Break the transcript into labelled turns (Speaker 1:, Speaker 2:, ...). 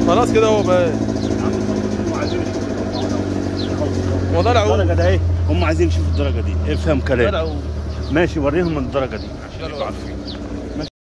Speaker 1: خلاص كده هو بقى
Speaker 2: هم عايزين يشوفوا
Speaker 1: هو طالع هو.
Speaker 2: الدرجه ده ايه هم عايزين يشوفوا الدرجه دي افهم كلام
Speaker 1: طالع هو.
Speaker 2: ماشي وريهم الدرجه دي
Speaker 1: يلا.
Speaker 2: عشان يبقوا عارفين